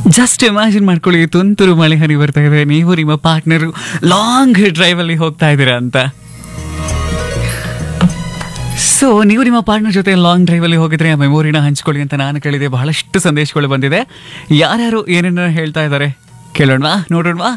just imagine ಮಾಡ್ಕೊಳ್ಳಿ ತುಂತುರು ಮಳೆ ಹನಿ ಬರ್ತಾ ಇದೆ ನೀವು ನಿಮ್ಮ ಪಾರ್ಟ್ನರು ಲಾಂಗ್ ಡ್ರೈವಲ್ಲಿ ಹೋಗ್ತಾ ಇದ್ದೀರಾ ಅಂತ ಸೊ ನೀವು ನಿಮ್ಮ ಪಾರ್ಟ್ನರ್ ಜೊತೆ ಲಾಂಗ್ ಡ್ರೈವಲ್ಲಿ ಹೋಗಿದ್ರೆ ಆ ಮೆಮೊರಿನ ಹಂಚ್ಕೊಳ್ಳಿ ಅಂತ ನಾನು ಕೇಳಿದೆ ಬಹಳಷ್ಟು ಸಂದೇಶಗಳು ಬಂದಿದೆ ಯಾರ್ಯಾರು ಏನೇನೋ ಹೇಳ್ತಾ ಇದ್ದಾರೆ ಕೇಳೋಣವಾ ನೋಡೋಣವಾ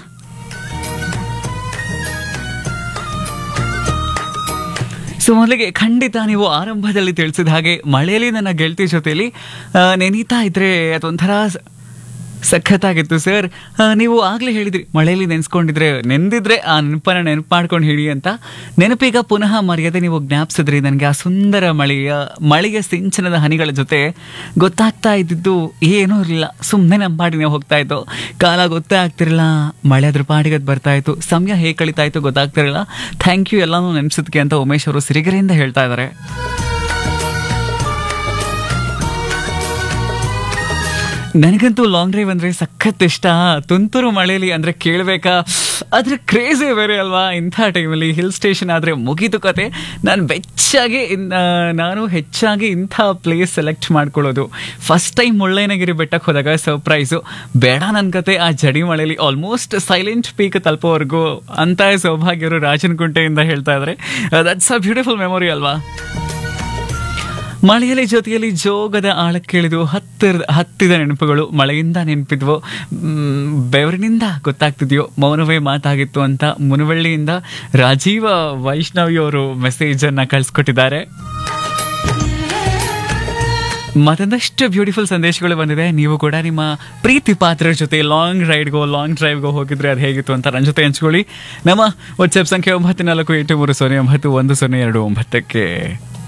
ಸೊ ಮೊದಲಿಗೆ ಖಂಡಿತ ನೀವು ಆರಂಭದಲ್ಲಿ ತಿಳಿಸಿದ ಹಾಗೆ ಮಳೆಯಲ್ಲಿ ನನ್ನ ಗೆಳತಿ ಜೊತೆಯಲ್ಲಿ ಆ, ನೆನೀತಾ ಇದ್ರೆ ಅದೊಂಥರ ಸ- ಸಖತ್ತಾಗಿತ್ತು ಸರ್ ಆ, ನೀವು ಆಗಲೇ ಹೇಳಿದ್ರಿ ಮಳೆಯಲ್ಲಿ ನೆನೆಸ್ಕೊಂಡಿದ್ರೆ ನೆಂದಿದ್ರೆ ಆ ನೆನಪನ್ನ ನೆನಪು ಮಾಡ್ಕೊಂಡು ಹೇಳಿ ಅಂತ ನೆನಪೀಗ ಪುನಃ ಮರ್ಯಾದೆ ನೀವು ಜ್ಞಾಪಿಸಿದ್ರಿ ನನಗೆ ಆ ಸುಂದರ ಮಳೆಯ ಮಳೆಯ ಸಿಂಚನದ ಹನಿಗಳ ಜೊತೆ ಗೊತ್ತಾಗ್ತಾ ಇದ್ದಿದ್ದು ಏನೂ ಇರಲಿಲ್ಲ ಸುಮ್ಮನೆ ನಮ್ಮ ಪಾಡಿನೇ ಹೋಗ್ತಾ ಇತ್ತು ಕಾಲ ಗೊತ್ತೇ ಆಗ್ತಿರಲಿಲ್ಲ ಮಳೆ ಅದ್ರ ಪಾಡಿಗೆ ಅದ್ ಬರ್ತಾ ಇತ್ತು ಸಮಯ ಹೇಗೆ ಕಳೀತಾ ಇತ್ತು ಗೊತ್ತಾಗ್ತಿರಲಿಲ್ಲ ಥ್ಯಾಂಕ್ ಯು ಎಲ್ಲಾನು ನೆನೆಸಿದ್ಕೆ ಅಂತ ಉಮೇಶ್ ಅವರು ಸಿರಿಗೆರೆಯಿಂದ ಹೇಳ್ತಾ ಇದ್ದಾರೆ ನನಗಂತೂ ಲಾಂಗ್ ಡ್ರೈವ್ ಅಂದ್ರೆ ಸಖತ್ ಇಷ್ಟ ತುಂತುರು ಮಳೆಯಲ್ಲಿ ಅಂದ್ರೆ ಕೇಳಬೇಕಾ ಅದ್ರ ಕ್ರೇಜೇ ಬೇರೆ ಅಲ್ವಾ ಇಂಥ ಟೈಮಲ್ಲಿ ಹಿಲ್ ಸ್ಟೇಷನ್ ಆದ್ರೆ ಮುಗೀತು ಕತೆ ನಾನು ಬೆಚ್ಚಾಗಿ ಇನ್- ಆ, ನಾನು ಹೆಚ್ಚಾಗಿ ಇಂಥ ಪ್ಲೇಸ್ ಸೆಲೆಕ್ಟ್ ಮಾಡ್ಕೊಳ್ಳೋದು ಫಸ್ಟ್ ಟೈಮ್ ಮುಳ್ಳಯ್ಯನಗಿರಿ ಬೆಟ್ಟಕ್ಕೆ ಹೋದಾಗ ಸರ್ಪ್ರೈಸು ಬೇಡ ನನ್ನ ಕತೆ ಆ ಜಡಿ ಮಳೆಯಲ್ಲಿ ಆಲ್ಮೋಸ್ಟ್ ಸೈಲೆಂಟ್ ಪೀಕ್ ತಲುಪೋವರೆಗೂ ಅಂತ ಸೌಭಾಗ್ಯರು ರಾಜನಕುಂಟೆಯಿಂದ ಹೇಳ್ತಾ ಇದ್ದಾರೆ ದಟ್ಸ್ ಅ ಬ್ಯೂಟಿಫುಲ್ ಮೆಮೊರಿ ಅಲ್ವಾ ಮಳೆಯಲ್ಲಿ ಜೊತೆಯಲ್ಲಿ ಜೋಗದ ಆಳಕ್ಕಿಳಿದು ಹತ್ತಿರ ಹತ್ತಿದ ನೆನಪುಗಳು ಮಳೆಯಿಂದ ನೆನಪಿದ್ವು ಮ್, ಬೆವರಿನಿಂದ ಗೊತ್ತಾಗ್ತಿದ್ಯೋ ಮೌನವೇ ಮಾತಾಗಿತ್ತು ಅಂತ ಮುನವಳ್ಳಿಯಿಂದ ರಾಜೀವ ವೈಷ್ಣವಿ ಅವರು ಮೆಸೇಜ್ ಅನ್ನ ಕಳಿಸ್ಕೊಟ್ಟಿದ್ದಾರೆ ಮತ್ತೊಂದಷ್ಟು ಬ್ಯೂಟಿಫುಲ್ ಸಂದೇಶಗಳು ಬಂದಿದೆ ನೀವು ಕೂಡ ನಿಮ್ಮ ಪ್ರೀತಿ ಪಾತ್ರರ ಜೊತೆ ಲಾಂಗ್ ರೈಡ್ಗೋ ಲಾಂಗ್ ಡ್ರೈವ್ಗೋ ಹೋಗಿದ್ರೆ ಅದು ಹೇಗಿತ್ತು ಅಂತ ನನ್ನ ಜೊತೆ ಹಂಚ್ಕೊಳ್ಳಿ ನಮ್ಮ ವಾಟ್ಸ್ಆಪ್ ಸಂಖ್ಯೆ ಒಂಬತ್ತು ನಾಲ್ಕು ಎಂಟು ಮೂರು ಸೊನ್ನೆ ಒಂಬತ್ತು ಒಂದು ಸೊನ್ನೆ ಎರಡು ಒಂಬತ್ತಕ್ಕೆ